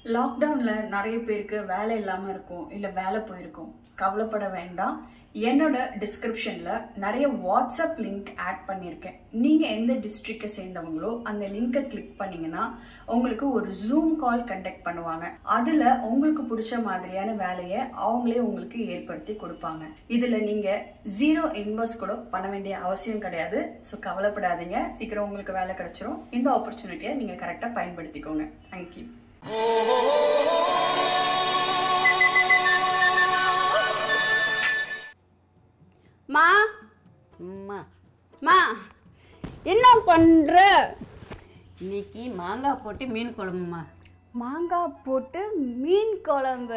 லாக்டவுனில் நிறைய பேருக்கு வேலை இல்லாமல் இருக்கும் இல்லை வேலை போயிருக்கும் கவலைப்பட வேண்டாம் என்னோட டிஸ்கிரிப்ஷனில் நிறைய வாட்ஸ்அப் லிங்க் ஆட் பண்ணியிருக்கேன் நீங்கள் எந்த டிஸ்ட்ரிக்டை சேர்ந்தவங்களோ அந்த லிங்கை கிளிக் பண்ணீங்கன்னா உங்களுக்கு ஒரு ஜூம் கால் கண்டக்ட் பண்ணுவாங்க அதில் உங்களுக்கு பிடிச்ச மாதிரியான வேலையை அவங்களே உங்களுக்கு ஏற்படுத்தி கொடுப்பாங்க இதில் நீங்கள் ஜீரோ இன்வெஸ்ட் கூட பண்ண வேண்டிய அவசியம் கிடையாது ஸோ கவலைப்படாதீங்க சீக்கிரம் உங்களுக்கு வேலை கிடைச்சிரும் இந்த ஆப்பர்ச்சுனிட்டியை நீங்கள் கரெக்டாக பயன்படுத்திக்கோங்க தேங்க்யூ மா அம்மா மா என்ன பண்ற இன்னைக்கு மாங்காய் போட்டு மீன் குழம்புமா மாங்காய் போட்டு மீன் குழம்பு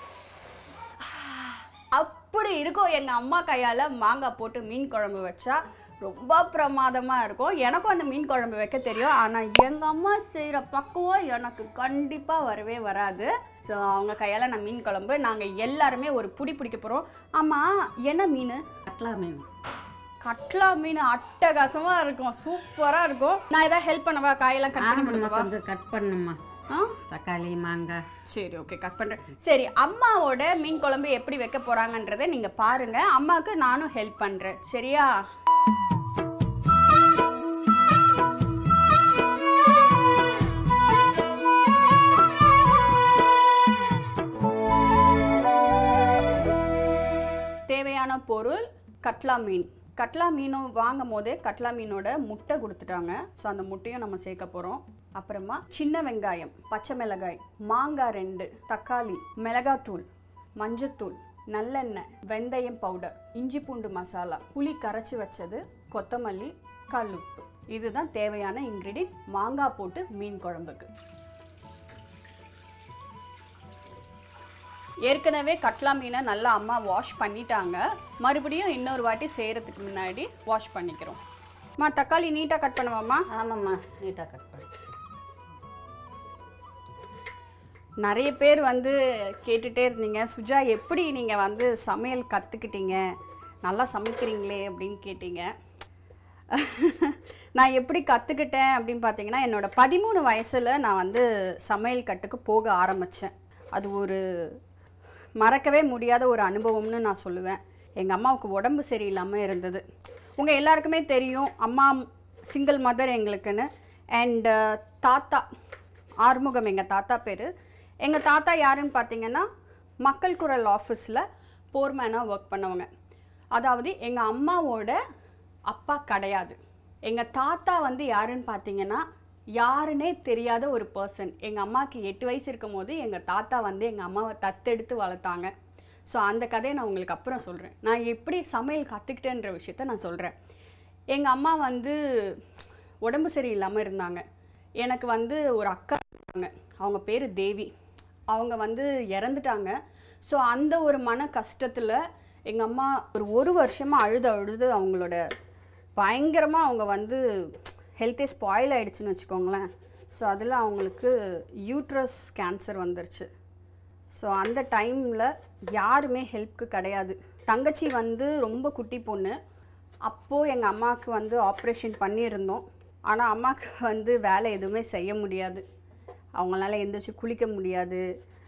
அப்படி இருக்கும் எங்க அம்மா கையால மாங்காய் போட்டு மீன் குழம்பு வச்சா ரொம்ப பிரமாதமா இருக்கும் எனக்கும் அந்த மீன் குழம்பு வைக்க தெரியும் ஆனா எங்க அம்மா செய்யற பக்குவம் எனக்கு கண்டிப்பா வரவே வராது ஸோ அவங்க கையால நான் மீன் குழம்பு நாங்க எல்லாருமே ஒரு புடி பிடிக்க போறோம் ஆமா என்ன மீன் கட்லா மீன் கட்லா மீன் அட்டகாசமா இருக்கும் சூப்பரா இருக்கும் நான் ஏதாவது ஹெல்ப் பண்ணவா காயெல்லாம் கட் பண்ணி ஆமாம்மா கொடுக்கவா கொஞ்சம் கட் பண்ணுமா ஆ தக்காளி மாங்காய் சரி ஓகே கட் பண்றேன் சரி அம்மாவோட மீன் குழம்பு எப்படி வைக்க போறாங்கன்றதை நீங்க பாருங்க அம்மாவுக்கு நானும் ஹெல்ப் பண்றேன் சரியா தேவையான பொருள் கட்லா மீன் கட்லா மீனும் வாங்கும் போதே கட்லா மீனோட முட்டை கொடுத்துட்டாங்க ஸோ அந்த முட்டையும் நம்ம சேர்க்க போகிறோம் அப்புறமா சின்ன வெங்காயம் பச்சை மிளகாய் மாங்காய் ரெண்டு தக்காளி மிளகாத்தூள் மஞ்சத்தூள் நல்லெண்ணெய் வெந்தயம் பவுடர் இஞ்சி பூண்டு மசாலா புளி கரைச்சி வச்சது கொத்தமல்லி கல்லுப்பு இதுதான் தேவையான இன்க்ரீடியன்ட் மாங்காய் போட்டு மீன் குழம்புக்கு ஏற்கனவே கட்லா மீனை நல்லா அம்மா வாஷ் பண்ணிட்டாங்க மறுபடியும் இன்னொரு வாட்டி செய்கிறதுக்கு முன்னாடி வாஷ் பண்ணிக்கிறோம் அம்மா தக்காளி நீட்டாக கட் பண்ணுவாம்மா ஆமாம்மா நீட்டாக கட் பண்ணு நிறைய பேர் வந்து கேட்டுட்டே இருந்தீங்க சுஜா எப்படி நீங்கள் வந்து சமையல் கற்றுக்கிட்டீங்க நல்லா சமைக்கிறீங்களே அப்படின்னு கேட்டீங்க நான் எப்படி கற்றுக்கிட்டேன் அப்படின்னு பார்த்தீங்கன்னா என்னோட பதிமூணு வயசில் நான் வந்து சமையல் கட்டுக்கு போக ஆரம்பித்தேன் அது ஒரு மறக்கவே முடியாத ஒரு அனுபவம்னு நான் சொல்லுவேன் எங்கள் அம்மாவுக்கு உடம்பு சரியில்லாமல் இருந்தது உங்கள் எல்லாருக்குமே தெரியும் அம்மா சிங்கிள் மதர் எங்களுக்குன்னு அண்டு தாத்தா ஆறுமுகம் எங்கள் தாத்தா பேர் எங்கள் தாத்தா யாருன்னு பார்த்தீங்கன்னா மக்கள் குரல் ஆஃபீஸில் போர்மேனாக ஒர்க் பண்ணவங்க அதாவது எங்கள் அம்மாவோட அப்பா கிடையாது எங்கள் தாத்தா வந்து யாருன்னு பார்த்தீங்கன்னா யாருன்னே தெரியாத ஒரு பர்சன் எங்கள் அம்மாவுக்கு எட்டு வயசு இருக்கும் போது எங்கள் தாத்தா வந்து எங்கள் அம்மாவை தத்தெடுத்து வளர்த்தாங்க ஸோ அந்த கதையை நான் உங்களுக்கு அப்புறம் சொல்கிறேன் நான் எப்படி சமையல் கற்றுக்கிட்டேன்ற விஷயத்த நான் சொல்கிறேன் எங்கள் அம்மா வந்து உடம்பு சரியில்லாமல் இருந்தாங்க எனக்கு வந்து ஒரு அக்கா இருக்காங்க அவங்க பேர் தேவி அவங்க வந்து இறந்துட்டாங்க ஸோ அந்த ஒரு மன கஷ்டத்தில் எங்கள் அம்மா ஒரு ஒரு வருஷமாக அழுது அழுது அவங்களோட பயங்கரமாக அவங்க வந்து ஹெல்த்தே ஸ்பாயில் ஆயிடுச்சுன்னு வச்சுக்கோங்களேன் ஸோ அதில் அவங்களுக்கு யூட்ரஸ் கேன்சர் வந்துருச்சு ஸோ அந்த டைமில் யாருமே ஹெல்ப்க்கு கிடையாது தங்கச்சி வந்து ரொம்ப குட்டி பொண்ணு அப்போது எங்கள் அம்மாவுக்கு வந்து ஆப்ரேஷன் பண்ணியிருந்தோம் ஆனால் அம்மாவுக்கு வந்து வேலை எதுவுமே செய்ய முடியாது அவங்களால எந்திரிச்சு குளிக்க முடியாது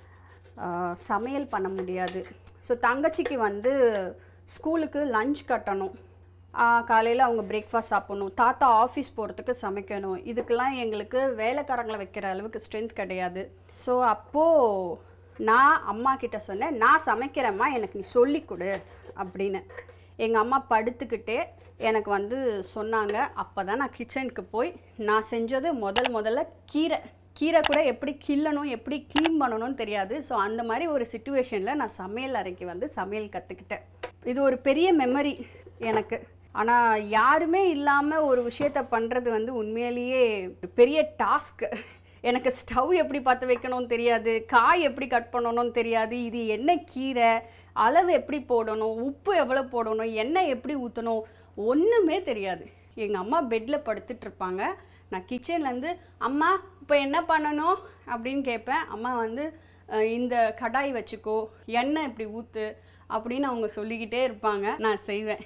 ஆஹ் சமையல் பண்ண முடியாது ஸோ தங்கச்சிக்கு வந்து ஸ்கூலுக்கு லஞ்ச் கட்டணும் காலையில் அவங்க பிரேக்ஃபாஸ்ட் சாப்பிடணும் தாத்தா ஆஃபீஸ் போகிறதுக்கு சமைக்கணும் இதுக்கெல்லாம் எங்களுக்கு வேலைக்காரங்களை வைக்கிற அளவுக்கு ஸ்ட்ரென்த் கிடையாது ஸோ அப்போது நான் அம்மா கிட்ட சொன்னேன் நான் சமைக்கிறேம்மா எனக்கு நீ சொல்லிக் கொடு அப்படின்னு எங்கள் அம்மா படுத்துக்கிட்டே எனக்கு வந்து சொன்னாங்க அப்போ தான் நான் கிச்சனுக்கு போய் நான் செஞ்சது முதல் முதல்ல கீரை கீரை கூட எப்படி கிள்ளணும் எப்படி க்ளீன் பண்ணணும்னு தெரியாது ஸோ அந்த மாதிரி ஒரு சுச்சுவேஷனில் நான் சமையல் அறைக்கு வந்து சமையல் கற்றுக்கிட்டேன் இது ஒரு பெரிய மெமரி எனக்கு ஆனால் யாருமே இல்லாமல் ஒரு விஷயத்த பண்ணுறது வந்து உண்மையிலேயே ஒரு பெரிய டாஸ்க்கு எனக்கு ஸ்டவ் எப்படி பற்ற வைக்கணும்னு தெரியாது காய் எப்படி கட் பண்ணணும்னு தெரியாது இது என்ன கீரை அளவு எப்படி போடணும் உப்பு எவ்வளோ போடணும் எண்ணெய் எப்படி ஊற்றணும் ஒன்றுமே தெரியாது எங்கள் அம்மா பெட்டில் படுத்துட்டு இருப்பாங்க நான் கிச்சன்லேருந்து அம்மா இப்போ என்ன பண்ணணும் அப்படின்னு கேட்பேன் அம்மா வந்து "அஹ், இந்த கடாய் வச்சுக்கோ எண்ணெய் இப்படி ஊற்று அப்படின்னு அவங்க சொல்லிக்கிட்டே இருப்பாங்க நான் செய்வேன்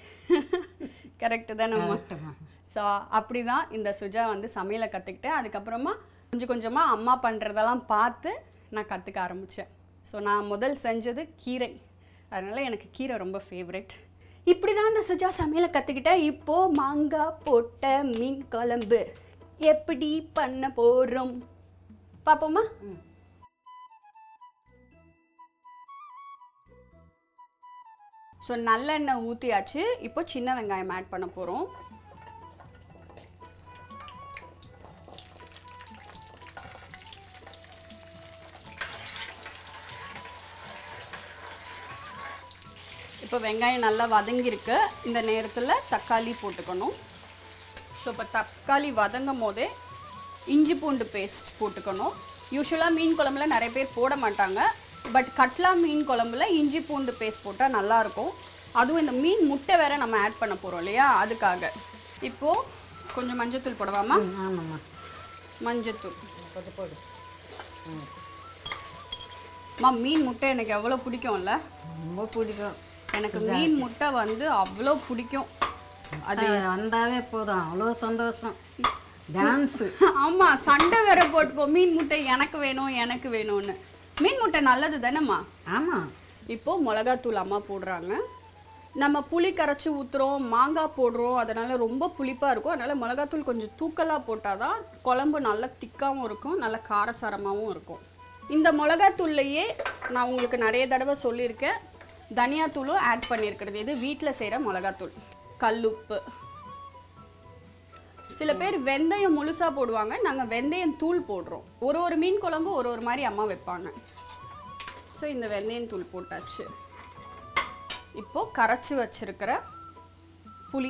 கரெக்டு தானேம்மா கரெக்டுமா ஸோ அப்படி தான் இந்த சுஜா வந்து சமையலை கற்றுக்கிட்டேன் அதுக்கப்புறமா கொஞ்சம் கொஞ்சமாக அம்மா பண்ணுறதெல்லாம் பார்த்து நான் கற்றுக்க ஆரம்பித்தேன் ஸோ நான் முதல் செஞ்சது கீரை அதனால் எனக்கு கீரை ரொம்ப ஃபேவரெட் இப்படி தான் அந்த சுஜா சமையலை கற்றுக்கிட்டேன் இப்போது மாங்காய் போட்ட மீன் குழம்பு எப்படி பண்ண போகிறோம் பார்ப்போமா ஸோ நல்லெண்ணெய் ஊற்றியாச்சு இப்போ சின்ன வெங்காயம் ஆட் பண்ண போகிறோம் இப்போ வெங்காயம் நல்லா வதங்கியிருக்கு இந்த நேரத்தில் தக்காளி போட்டுக்கணும் ஸோ இப்போ தக்காளி வதங்கும் போதே இஞ்சி பூண்டு பேஸ்ட் போட்டுக்கணும் யூஸ்வலாக மீன் குழம்புல நிறைய பேர் போட மாட்டாங்க பட் கட்லா மீன் குழம்புல இஞ்சி பூண்டு பேஸ்ட் போட்டால் நல்லாயிருக்கும் அதுவும் இந்த மீன் முட்டை வேற நம்ம ஆட் பண்ண போகிறோம் இல்லையா அதுக்காக இப்போது கொஞ்சம் மஞ்சத்தூள் போடவாமா ம், ஆமாம்மா மஞ்சத்தூள் கொஞ்சம் போடு ம் அம்மா மீன் முட்டை எனக்கு எவ்வளோ பிடிக்கும்ல ரொம்ப பிடிக்கும் எனக்கு மீன் முட்டை வந்து அவ்வளோ பிடிக்கும் அது வந்தாவே போதும் அவ்வளோ சந்தோஷம் டான்ஸு ஆமா சண்டை வேற போட்டுப்போம் மீன் முட்டை எனக்கு வேணும் எனக்கு வேணும்னு மீன் முட்டை நல்லது தானேம்மா ஆமாம் இப்போ மிளகாத்தூள் அம்மா போடுறாங்க நம்ம புளி கரைச்சி ஊற்றுறோம் மாங்காய் போடுறோம் அதனால ரொம்ப புளிப்பாக இருக்கும் அதனால மிளகாத்தூள் கொஞ்சம் தூக்கலாக போட்டால் தான் குழம்பு நல்லா திக்காகவும் இருக்கும் நல்லா காரசாரமாகவும் இருக்கும் இந்த மிளகாத்தூள்லையே நான் உங்களுக்கு நிறைய தடவை சொல்லியிருக்கேன் தனியாத்தூளும் ஆட் பண்ணியிருக்கிறது இது வீட்டில் செய்கிற மிளகாத்தூள் கல்லுப்பு சில பேர் வெந்தயம் முழுசா போடுவாங்க நாங்கள் வெந்தயம் தூள் போடுறோம் ஒரு ஒரு மீன் குழம்பு ஒரு ஒரு மாதிரி அம்மா வைப்பாங்க ஸோ இந்த வெந்தயம் தூள் போட்டாச்சு இப்போ கரைச்சி வச்சிருக்கிற புளி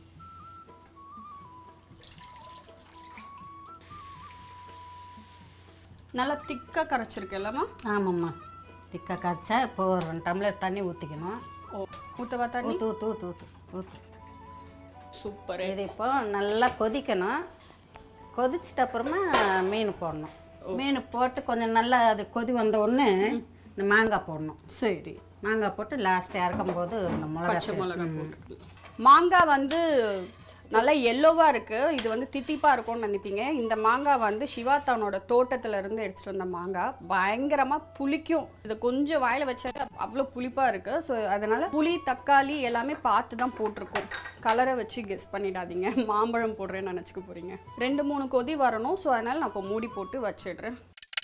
நல்லா திக்காக கரைச்சிருக்கு இல்லைம்மா ஆமாம்மா திக்கா காய்ச்சா இப்போ ஒரு ரெண்டு டம்ளர் தண்ணி ஊற்றிக்கணும் ஓ ஊற்றவா தண்ணி ஊற்று ஊற்று ஊற்று ஊற்று ஊற்று சூப்பர் இது இப்போ நல்லா கொதிக்கணும் கொதிச்சிட்ட அப்புறமா மீன் போடணும் மீன் போட்டு கொஞ்சம் நல்லா அது கொதி வந்த உடனே இந்த மாங்காய் போடணும் சரி மாங்காய் போட்டு லாஸ்ட் இறக்கும்போது இந்த மிளகா பச்சை மிளகாய் போட்டு மாங்காய் வந்து நல்லா எல்லோவாக இருக்குது இது வந்து தித்திப்பாக இருக்கும்னு நினைப்பீங்க இந்த மாங்காய் வந்து சிவா தன்னோட தோட்டத்துல இருந்து எடுத்துகிட்டு வந்த மாங்காய் பயங்கரமாக புளிக்கும் இது கொஞ்சம் வாயில் வச்சாலே அவ்வளோ புளிப்பாக இருக்குது ஸோ அதனால் புளி தக்காளி எல்லாமே பார்த்து தான் போட்டிருக்கோம் கலரை வச்சு கெஸ் பண்ணிடாதீங்க மாம்பழம் போடுறேன்னு நினச்சிக்க போகிறீங்க ரெண்டு மூணு கொதி வரணும் ஸோ அதனால் நான் இப்போ மூடி போட்டு வச்சிடுறேன்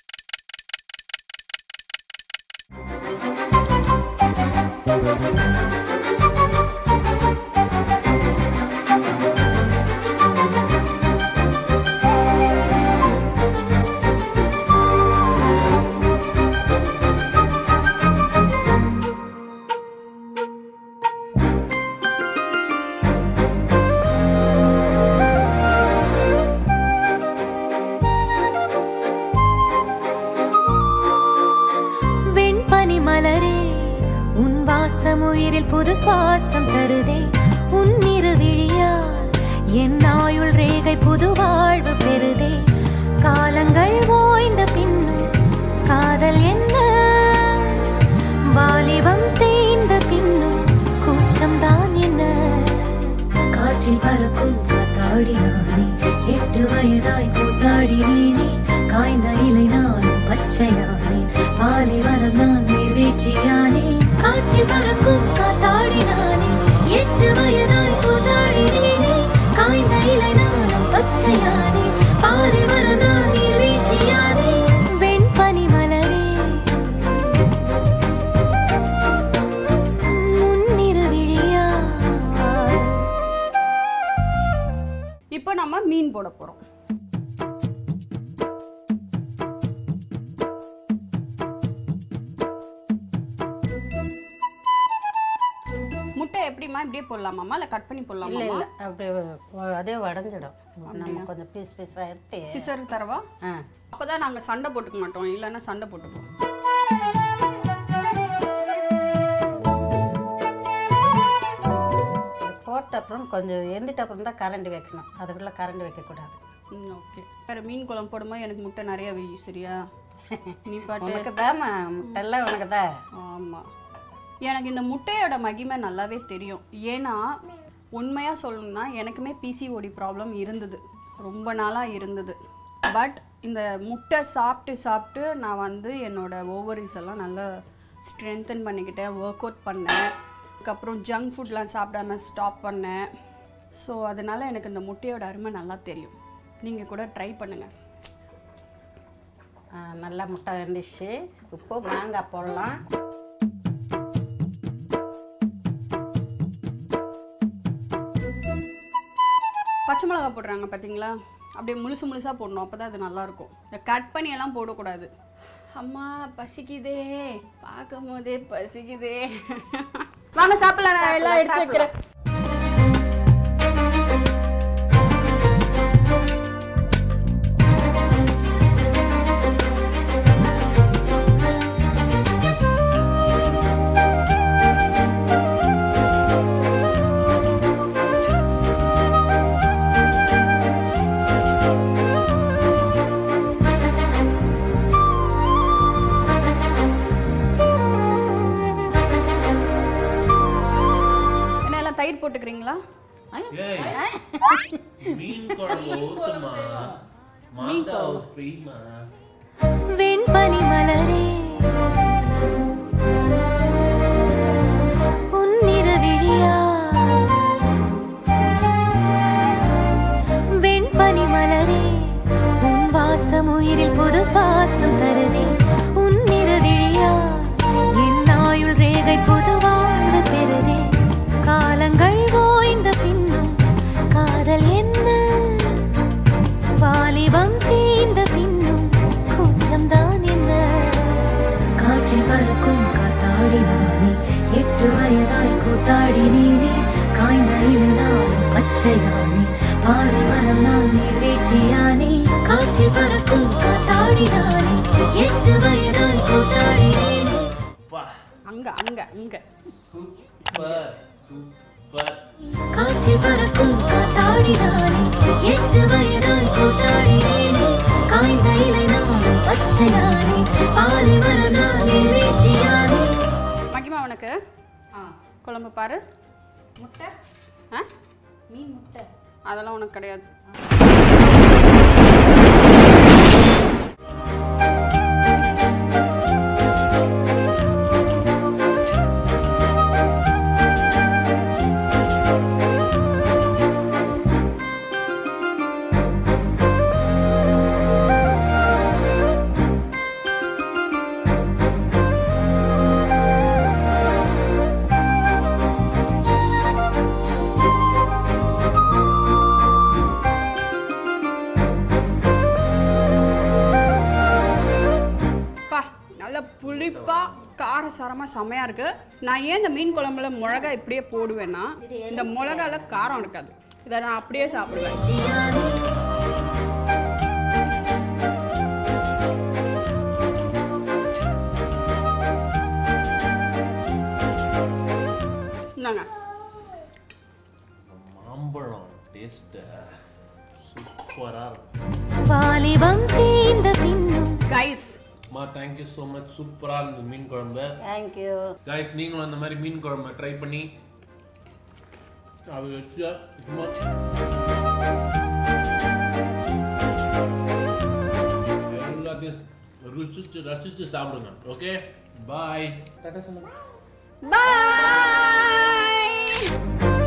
வெண்பனி மலரே உன் வாசம் உயிரில் புது சுவாசம் தருதே உன் விழியால் என் ஆயுள் ரேகை புது வாழ்வு பெறுதே காலங்கள் ஓய்ந்த பின்னும் காதல் என்ன வாலிபம் தேய்ந்த பின்னும் கூச்சம் தான் என்ன காற்றில் பறக்கும் காத்தாடி நானே எட்டு வயதாய் கூத்தாடினேனே காய்ந்த இலை நானும் பச்சையானே பாலைவனம் நான் நீர்வீழ்ச்சியானே காற்றில் பறக்கும் காத்தாடி நானே எட்டு வயதாய் கூத்தாடினேனே காய்ந்த இலை நானும் பச்சையானே பாலைவனம் நான் நீர்வீழ்ச்சியானே வெண்பனி மலரே முன்னிரு விழியா இப்போ நம்ம மீன் போட போகிறோம் முட்டை எப்படிம்மா இப்படியே போடலாமாம்மா இல்லை கட் பண்ணி இல்லை போடலாமா இல்லை அப்படியே வ- அதே உடஞ்சிடும் நம்ம கொஞ்சம் பீஸ் பீஸாக எடுத்து சிசர் தரவா ஆ அப்பதான் நாங்க சண்டை போட்டுக்க மாட்டோம் இல்லைன்னா சண்டை போட்டுப்போம் இது போட்ட அப்புறம் கொஞ்சம் எந்திட்ட அப்புறம் தான் கரண்ட் வைக்கணும் அதுக்குள்ளே கரண்ட் வைக்கக்கூடாது ஓகே வேற மீன் குழம்பு போடும்போது எனக்கு முட்டை நிறைய வை சரியா நீ பாட்டு உனக்கு தாம்மா முட்டெல்லாம் உனக்கு தான் ஆமா எனக்கு இந்த முட்டையோட மகிமை நல்லாவே தெரியும் ஏன்னா உண்மையா சொல்லணும்னா எனக்குமே பிசிஓடி ப்ராப்ளம் இருந்தது ரொம்ப நாளா இருந்தது பட் இந்த முட்டை சாப்பிட்டு சாப்பிட்டு நான் வந்து என்னோட ஓவரிஸ் எல்லாம் நல்லா ஸ்ட்ரென்தன் பண்ணிக்கிட்டேன் ஒர்க் அவுட் பண்ணேன் அதுக்கப்புறம் ஜங்க் ஃபுட்லாம் சாப்பிடாம ஸ்டாப் பண்ணேன் ஸோ அதனால் எனக்கு இந்த முட்டையோட அருமை நல்லா தெரியும் நீங்கள் கூட ட்ரை பண்ணுங்கள் ஆ, நல்லா முட்டை வந்துச்சு இப்போ மாங்காய் போடலாம் பச்சை மிளகா போடுறாங்க பார்த்தீங்களா அப்படியே முழுசு முழுசாக போடணும் அப்போ தான் அது நல்லாயிருக்கும் இந்த கட் பண்ணி எல்லாம் போடக்கூடாது அம்மா பசிக்குதே பார்க்கும் போதே பசிக்குதே வாங்க சாப்பிடலாம் நான் எல்லாம் எடுத்து வைக்கிறேன் என்ன எல்லாம் தயிர் போட்டுக்கிறீங்களா ஏய் மீன் குழம்பு ஊத்துமா மாங்காய் ஃப்ரீமா வெண்பனி மலரே உன்னிற விழியா வெண்பனி மலரே உன் வாசம் உயிரில் புது சுவாசம் தருதே உன்னிற விழியா என் ஆயுள் ரேகை புது வாழ்வு பெறுதே காலங்கள் ஓய்ந்த பின்னும் காதல் என்ன வாலிபம் தீந்த பின்னும் கூச்சம்தான் என்ன காற்றில் பறக்கும் காத்தாடி நானே எட்டு வயதாய் கூத்தாடி நீனே காய்ந்த இரு நானும் பச்சையானே பாலைவனம் நான் நீர்வீழ்ச்சியானே காற்றில் பறக்கும் காத்தாடி நானே எட்டு வயதாய் கூத்தாடி நீனே வா அங்கே அங்கே அங்கே சூப்பர் சூப்பர் காற்றில் பறக்கும் காத்தாடி நானே எட்டு வயதாய் கூத்தாடி நீனே காய்ந்த இலை நானும் பச்சையானே பாலைவனம் நான் நீர்வீழ்ச்சியானே மகிமா உனக்கு குழம்பு பாரு முட்டை ஆ மீன் முட்டை அதெல்லாம் உனக்கு கிடையாது பா நல்ல புளிப்பா காரசாரமாக செமையாக இருக்குது நான் ஏன் இந்த மீன் குழம்புல மிளகா இப்படியே போடுவேன்னா இந்த மிளகால காரம் இருக்காது இதை நான் அப்படியே சாப்பிடுவேன் இந்தாங்க மாம்பழம் டேஸ்ட் சூப்பரா இருக்கும் வாலிபம் தீந்த பின்னும் கைஸ் அம்மா தேங்க்யூ ஸோ மச் சூப்பரா இருந்தது மீன் குழம்பு தேங்க்யூ காய்ஸ் நீங்களும் அந்த மாதிரி மீன் குழம்பு ட்ரை பண்ணி அது வச்சு சும்மா எல்லாத்தையும் ருசிச்சு ரசிச்சு சாப்பிடுங்க ஓகே பாய் டாடா சொல்லுங்க பாய்